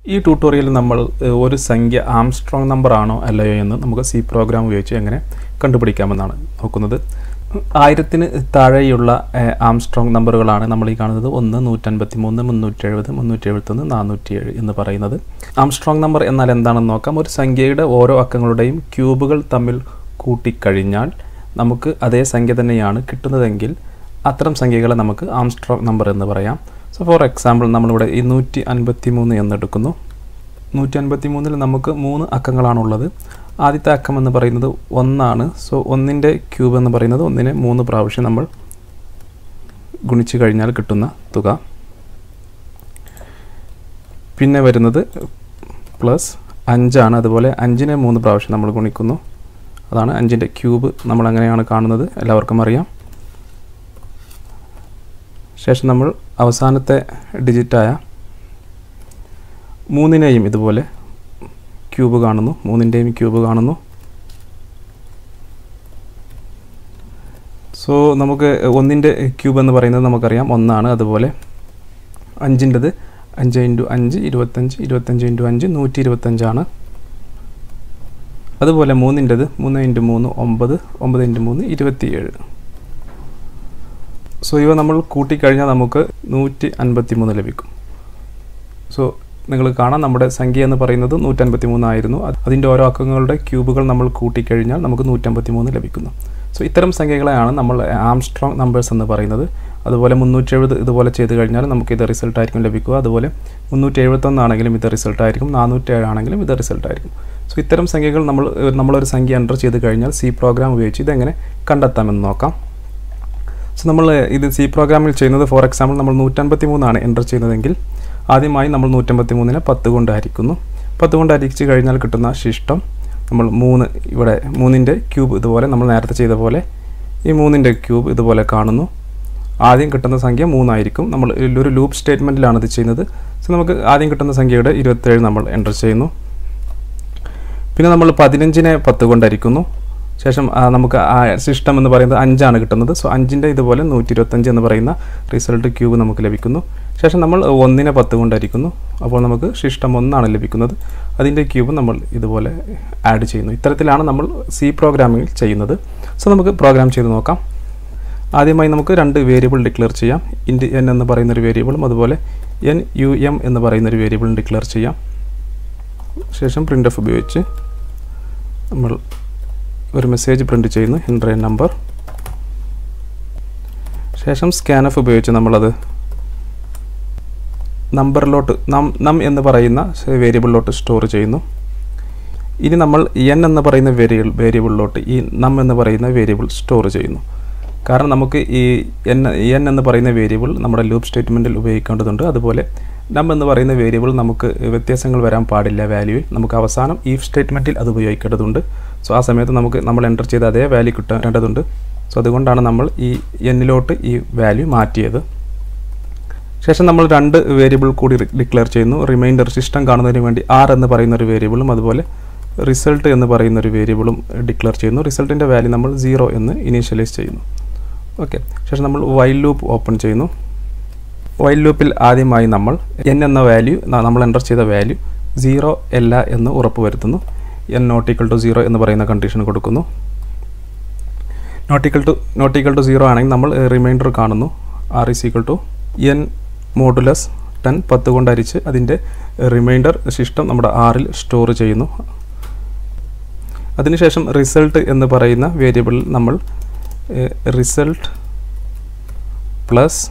ഈ ട്യൂട്ടോറിയലിൽ നമ്മൾ ഏഹ്, ഒരു സംഖ്യ ആംസ്ട്രോങ് നമ്പർ ആണോ അല്ലയോ എന്ന് നമുക്ക് സി പ്രോഗ്രാം ഉപയോഗിച്ച് എങ്ങനെ കണ്ടുപിടിക്കാമെന്നാണ് നോക്കുന്നത് ആയിരത്തിന് താഴെയുള്ള ഏഹ്, ആംസ്ട്രോങ് നമ്പറുകളാണ് നമ്മൾ ഈ കാണുന്നത് ഒന്ന് നൂറ്റൻപത്തി മൂന്ന് മുന്നൂറ്റി എഴുപത് മുന്നൂറ്റി എഴുപത്തൊന്ന് നാനൂറ്റി ഏഴ് എന്ന് പറയുന്നത് ആംസ്ട്രോങ് നമ്പർ എന്നാൽ എന്താണെന്ന് നോക്കാം ഒരു സംഖ്യയുടെ ഓരോ അക്കങ്ങളുടെയും ക്യൂബുകൾ തമ്മിൽ കൂട്ടിക്കഴിഞ്ഞാൽ നമുക്ക് അതേ സംഖ്യ തന്നെയാണ് കിട്ടുന്നതെങ്കിൽ അത്തരം സംഖ്യകളെ നമുക്ക് ആംസ്ട്രോങ് നമ്പർ എന്ന് പറയാം സോ ഫോർ എക്സാമ്പിൾ നമ്മളിവിടെ ഈ നൂറ്റി അൻപത്തി മൂന്ന് എന്നെടുക്കുന്നു നൂറ്റി അൻപത്തി മൂന്നിൽ നമുക്ക് മൂന്ന് അക്കങ്ങളാണുള്ളത് ആദ്യത്തെ അക്കം എന്ന് പറയുന്നത് ഒന്നാണ് സോ ഒന്നിൻ്റെ ക്യൂബ് എന്ന് പറയുന്നത് ഒന്നിനെ മൂന്ന് പ്രാവശ്യം നമ്മൾ ഗുണിച്ച് കഴിഞ്ഞാൽ കിട്ടുന്ന തുക പിന്നെ വരുന്നത് പ്ലസ് അഞ്ചാണ് അതുപോലെ അഞ്ചിനെ മൂന്ന് പ്രാവശ്യം നമ്മൾ ഗുണിക്കുന്നു അതാണ് അഞ്ചിൻ്റെ ക്യൂബ് നമ്മൾ അങ്ങനെയാണ് കാണുന്നത് എല്ലാവർക്കും അറിയാം ശേഷം നമ്മൾ അവസാനത്തെ ഡിജിറ്റായ മൂന്നിനെയും ഇതുപോലെ ക്യൂബ് കാണുന്നു മൂന്നിൻ്റെയും ക്യൂബ് കാണുന്നു സോ നമുക്ക് ഒന്നിൻ്റെ ക്യൂബ് എന്ന് പറയുന്നത് നമുക്കറിയാം ഒന്നാണ് അതുപോലെ അഞ്ചിൻ്റെത് അഞ്ച് ഇൻറ്റു അഞ്ച് ഇരുപത്തഞ്ച് ഇരുപത്തഞ്ച് ഇൻറ്റു അഞ്ച് നൂറ്റി ഇരുപത്തഞ്ചാണ് അതുപോലെ മൂന്നിൻ്റെത് മൂന്ന് ഇൻറ്റു മൂന്ന് ഒമ്പത് ഒമ്പത് ഇൻറ്റു മൂന്ന് ഇരുപത്തിയേഴ് സോ ഇവ നമ്മൾ കൂട്ടിക്കഴിഞ്ഞാൽ നമുക്ക് നൂറ്റി അൻപത്തി മൂന്ന് ലഭിക്കും സോ നിങ്ങൾ കാണാം നമ്മുടെ സംഖ്യ എന്ന് പറയുന്നത് നൂറ്റൻപത്തി മൂന്നായിരുന്നു അതിൻ്റെ ഓരോ അക്കങ്ങളുടെ ക്യൂബുകൾ നമ്മൾ കൂട്ടിക്കഴിഞ്ഞാൽ നമുക്ക് നൂറ്റമ്പത്തി മൂന്ന് ലഭിക്കുന്നു സോ ഇത്തരം സംഖ്യകളെയാണ് നമ്മൾ ആംസ്ട്രോങ് നമ്പേഴ്സ് എന്ന് പറയുന്നത് അതുപോലെ മുന്നൂറ്റി എഴുപത് ഇതുപോലെ ചെയ്ത് കഴിഞ്ഞാൽ നമുക്ക് ഇത് റിസൾട്ട് ആയിരിക്കും ലഭിക്കുക അതുപോലെ മുന്നൂറ്റി എഴുപത്തൊന്നാണെങ്കിലും ഇത് റിസൾട്ട് ആയിരിക്കും നാനൂറ്റേഴ് ആണെങ്കിലും ഇത് റിസൾട്ട് ആയിരിക്കും സോ ഇത്തരം സംഖ്യകൾ നമ്മൾ നമ്മളൊരു സംഖ്യ എൻ്റർ ചെയ്ത് കഴിഞ്ഞാൽ സി പ്രോഗ്രാം ഉപയോഗിച്ച് ഇതെങ്ങനെ കണ്ടെത്താമെന്ന് നോക്കാം സോ നമ്മൾ ഇത് സി പ്രോഗ്രാമിൽ ചെയ്യുന്നത് ഫോർ എക്സാമ്പിൾ നമ്മൾ നൂറ്റൻപത്തി മൂന്നാണ് എൻ്റർ ചെയ്യുന്നതെങ്കിൽ ആദ്യമായി നമ്മൾ നൂറ്റമ്പത്തി മൂന്നിനെ പത്ത് കൊണ്ട് ഹരിക്കുന്നു പത്ത് കൊണ്ട് ഹരിച്ച് കഴിഞ്ഞാൽ കിട്ടുന്ന ശിഷ്ടം നമ്മൾ മൂന്ന് ഇവിടെ മൂന്നിൻ്റെ ക്യൂബ് ഇതുപോലെ നമ്മൾ നേരത്തെ ചെയ്ത പോലെ ഈ മൂന്നിൻ്റെ ക്യൂബ് ഇതുപോലെ കാണുന്നു ആദ്യം കിട്ടുന്ന സംഖ്യ മൂന്നായിരിക്കും നമ്മൾ ഒരു ലൂപ്പ് സ്റ്റേറ്റ്മെൻറ്റിലാണ് ഇത് ചെയ്യുന്നത് സോ നമുക്ക് ആദ്യം കിട്ടുന്ന സംഖ്യയുടെ ഇരുപത്തേഴ് നമ്മൾ എൻ്റർ ചെയ്യുന്നു പിന്നെ നമ്മൾ പതിനഞ്ചിനെ പത്ത് കൊണ്ട് ഹരിക്കുന്നു ശേഷം ആ, നമുക്ക് ആ സിസ്റ്റം എന്ന് പറയുന്നത് അഞ്ചാണ് കിട്ടുന്നത് സോ അഞ്ചിൻ്റെ ഇതുപോലെ നൂറ്റി ഇരുപത്തഞ്ച് എന്ന് പറയുന്ന റിസൾട്ട് ക്യൂബ് നമുക്ക് ലഭിക്കുന്നു ശേഷം നമ്മൾ ഒന്നിനെ പത്ത് കൊണ്ടായിരിക്കുന്നു അപ്പോൾ നമുക്ക് ശിഷ്ടം ഒന്നാണ് ലഭിക്കുന്നത് അതിൻ്റെ ക്യൂബ് നമ്മൾ ഇതുപോലെ ആഡ് ചെയ്യുന്നു ഇത്തരത്തിലാണ് നമ്മൾ സി പ്രോഗ്രാമിംഗ് ചെയ്യുന്നത് സോ നമുക്ക് പ്രോഗ്രാം ചെയ്ത് നോക്കാം ആദ്യമായി നമുക്ക് രണ്ട് വേരിയബിൾ ഡിക്ലെയർ ചെയ്യാം ഇൻറ്റ് എൻ എന്ന് പറയുന്ന ഒരു വേരിയബിളും അതുപോലെ എൻ യു എം എന്ന് പറയുന്ന ഒരു വേരിയബിളും ഡിക്ലെയർ ചെയ്യാം ശേഷം പ്രിൻ്റ് എഫ് ഉപയോഗിച്ച് നമ്മൾ ഒരു മെസ്സേജ് പ്രിൻ്റ് ചെയ്യുന്നു എൻ്റർ എ നമ്പർ ശേഷം സ്കാനഫ് ഉപയോഗിച്ച് നമ്മളത് നമ്പറിലോട്ട് നം നം എന്ന് പറയുന്ന വേരിയബിളിലോട്ട് സ്റ്റോർ ചെയ്യുന്നു ഇനി നമ്മൾ എൻ എന്ന് പറയുന്ന വേരിയബിൾ വേരിയബിളിലോട്ട് ഈ നം എന്ന് പറയുന്ന വേരിയബിൾ സ്റ്റോർ ചെയ്യുന്നു കാരണം നമുക്ക് ഈ എൻ എൻ എന്ന് പറയുന്ന വേരിയബിൾ നമ്മുടെ ലൂപ്പ് സ്റ്റേറ്റ്മെൻറ്റിൽ ഉപയോഗിക്കേണ്ടതുണ്ട് അതുപോലെ നം എന്ന് പറയുന്ന വേരിയബിൾ നമുക്ക് വ്യത്യാസങ്ങൾ വരാൻ പാടില്ല വാല്യൂവിൽ നമുക്ക് അവസാനം ഈ സ്റ്റേറ്റ്മെൻറ്റിൽ അത് ഉപയോഗിക്കേണ്ടതുണ്ട് സോ ആ സമയത്ത് നമുക്ക് നമ്മൾ എൻ്റർ ചെയ്ത അതേ വാല്യൂ കിട്ടേണ്ടതുണ്ട് സോ അതുകൊണ്ടാണ് നമ്മൾ ഈ എന്നിലോട്ട് ഈ വാല്യൂ മാറ്റിയത് ശേഷം നമ്മൾ രണ്ട് വേരിയബിൾ കൂടി ഡിക്ലെയർ ചെയ്യുന്നു റിമൈൻഡർ സിസ്റ്റം കാണുന്നതിന് വേണ്ടി ആർ എന്ന് പറയുന്ന ഒരു വേരിയബിളും അതുപോലെ റിസൾട്ട് എന്ന് പറയുന്ന ഒരു വേരിയബിളും ഡിക്ലെയർ ചെയ്യുന്നു റിസൾട്ടിൻ്റെ വാല്യൂ നമ്മൾ സീറോ എന്ന് ഇനീഷ്യലൈസ് ചെയ്യുന്നു ഓക്കെ ശേഷം നമ്മൾ വൈൽ ലൂപ്പ് ഓപ്പൺ ചെയ്യുന്നു വൈൽ ലൂപ്പിൽ ആദ്യമായി നമ്മൾ എൻ എന്ന വാല്യൂ നമ്മൾ എൻ്റർ ചെയ്ത വാല്യൂ സീറോ അല്ല എന്ന് ഉറപ്പുവരുത്തുന്നു എൻ നോട്ടിക്കൽ ടു സീറോ എന്ന് പറയുന്ന കണ്ടീഷൻ കൊടുക്കുന്നു not equal to not equal to zero ആണെങ്കിൽ നമ്മൾ റിമൈൻഡർ കാണുന്നു R is equal to N modulus ten പത്ത് കൊണ്ട് അരിച്ച് അതിൻ്റെ റിമൈൻഡർ സിസ്റ്റം നമ്മുടെ ആറിൽ സ്റ്റോർ ചെയ്യുന്നു അതിനുശേഷം റിസൾട്ട് എന്ന് പറയുന്ന വേരിയബിളിൽ നമ്മൾ result plus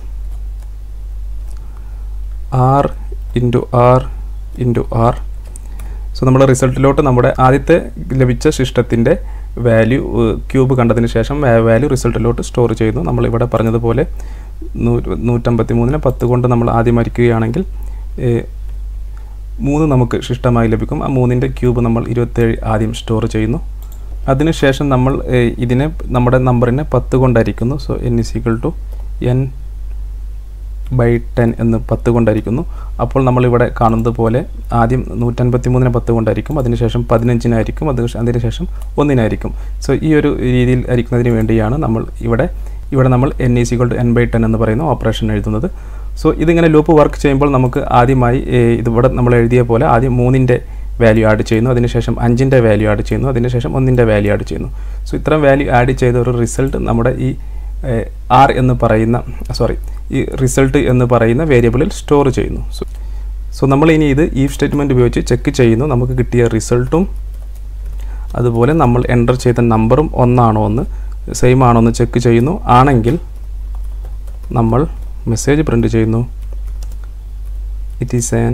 R into R into R so നമ്മൾ റിസൾട്ടിലോട്ട് നമ്മുടെ ആദ്യത്തെ ലഭിച്ച സിസ്റ്റത്തിൻ്റെ വാല്യൂ ക്യൂബ് കണ്ടതിന് ശേഷം വാല്യൂ റിസൾട്ടിലോട്ട് സ്റ്റോർ ചെയ്യുന്നു നമ്മൾ ഇവിടെ പറഞ്ഞതുപോലെ നൂറ്റമ്പത്തി മൂന്നിനെ പത്ത് കൊണ്ട് നമ്മൾ ആദ്യം മരിക്കുകയാണെങ്കിൽ മൂന്ന് നമുക്ക് ശിഷ്ടമായി ലഭിക്കും ആ മൂന്നിൻ്റെ ക്യൂബ് നമ്മൾ ഇരുപത്തേഴ് ആദ്യം സ്റ്റോർ ചെയ്യുന്നു അതിനുശേഷം നമ്മൾ ഇതിനെ നമ്മുടെ നമ്പറിനെ പത്ത് കൊണ്ടായിരിക്കുന്നു so N is equal to N by ten എന്ന് പത്ത് കൊണ്ടായിരിക്കുന്നു അപ്പോൾ നമ്മളിവിടെ കാണുന്നത് പോലെ ആദ്യം നൂറ്റൻപത്തി മൂന്നിനെ പത്ത് കൊണ്ടായിരിക്കും അതിനുശേഷം പതിനഞ്ചിനായിരിക്കും അത് അതിനുശേഷം ഒന്നിനായിരിക്കും സോ ഈ ഒരു രീതിയിൽ ആയിരിക്കുന്നതിന് വേണ്ടിയാണ് നമ്മൾ ഇവിടെ ഇവിടെ നമ്മൾ N is equal to N by ten എന്ന് പറയുന്ന ഓപ്പറേഷൻ എഴുതുന്നത് സോ ഇതിങ്ങനെ ലൂപ്പ് വർക്ക് ചെയ്യുമ്പോൾ നമുക്ക് ആദ്യമായി ഏഹ്, ഇതിവിടെ നമ്മൾ എഴുതിയ പോലെ ആദ്യം മൂന്നിൻ്റെ വാല്യൂ ആഡ് ചെയ്യുന്നു അതിനുശേഷം അഞ്ചിൻ്റെ വാല്യൂ ആഡ് ചെയ്യുന്നു അതിനുശേഷം ഒന്നിൻ്റെ വാല്യൂ ആഡ് ചെയ്യുന്നു സോ ഇത്രയും വാല്യൂ ആഡ് ചെയ്ത ഒരു റിസൾട്ട് നമ്മുടെ ഈ ആർ എന്ന് പറയുന്ന സോറി ഈ റിസൾട്ട് എന്ന് പറയുന്ന വേരിയബിളിൽ സ്റ്റോർ ചെയ്യുന്നു സോ സോ നമ്മൾ ഇനി ഇത് ഈ സ്റ്റേറ്റ്മെൻറ്റ് ഉപയോഗിച്ച് ചെക്ക് ചെയ്യുന്നു നമുക്ക് കിട്ടിയ റിസൾട്ടും അതുപോലെ നമ്മൾ എൻ്റർ ചെയ്ത നമ്പറും ഒന്നാണോ എന്ന് സെയിം ആണോ എന്ന് ചെക്ക് ചെയ്യുന്നു ആണെങ്കിൽ നമ്മൾ മെസ്സേജ് പ്രിൻ്റ് ചെയ്യുന്നു it is an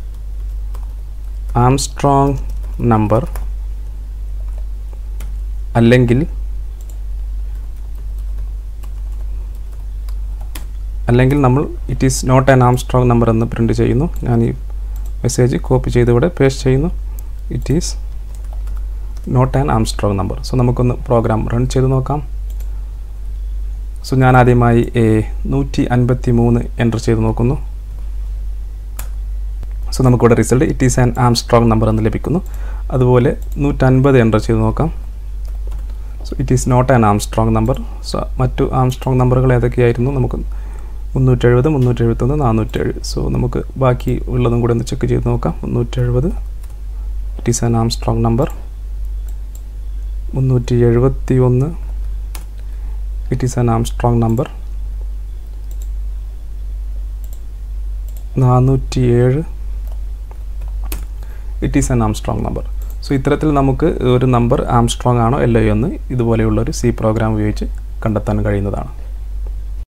Armstrong number അല്ലെങ്കിൽ അല്ലെങ്കിൽ നമ്മൾ it is not an Armstrong number എന്ന് പ്രിൻ്റ് ചെയ്യുന്നു ഞാൻ ഈ മെസ്സേജ് കോപ്പി ചെയ്ത് ഇവിടെ പേസ്റ്റ് ചെയ്യുന്നു it is not an Armstrong number so നമുക്കൊന്ന് പ്രോഗ്രാം റൺ ചെയ്ത് നോക്കാം സോ ഞാൻ ആദ്യമായി എ നൂറ്റി അൻപത്തി മൂന്ന് എൻ്റർ ചെയ്ത് നോക്കുന്നു സോ നമുക്കിവിടെ result it is an Armstrong number എന്ന് ലഭിക്കുന്നു അതുപോലെ നൂറ്റൻപത് എൻ്റർ ചെയ്ത് നോക്കാം so it is not an Armstrong number so മറ്റു ആംസ്ട്രോങ് നമ്പറുകൾ ഏതൊക്കെയായിരുന്നു നമുക്ക് മുന്നൂറ്റെഴുപത് മുന്നൂറ്റെഴുപത്തൊന്ന് നാനൂറ്റേഴ് സോ നമുക്ക് ബാക്കി ഉള്ളതും കൂടെ ഒന്ന് ചെക്ക് ചെയ്ത് നോക്കാം മുന്നൂറ്റെഴുപത് it is an Armstrong number മുന്നൂറ്റി എഴുപത്തി ഒന്ന് it is an Armstrong number നാനൂറ്റി ഏഴ് it is an Armstrong number so ഇത്തരത്തിൽ നമുക്ക് ഒരു നമ്പർ ആംസ്ട്രോങ് ആണോ അല്ലയോ എന്ന് ഇതുപോലെയുള്ള ഒരു സി പ്രോഗ്രാം ഉപയോഗിച്ച് കണ്ടെത്താൻ കഴിയുന്നതാണ്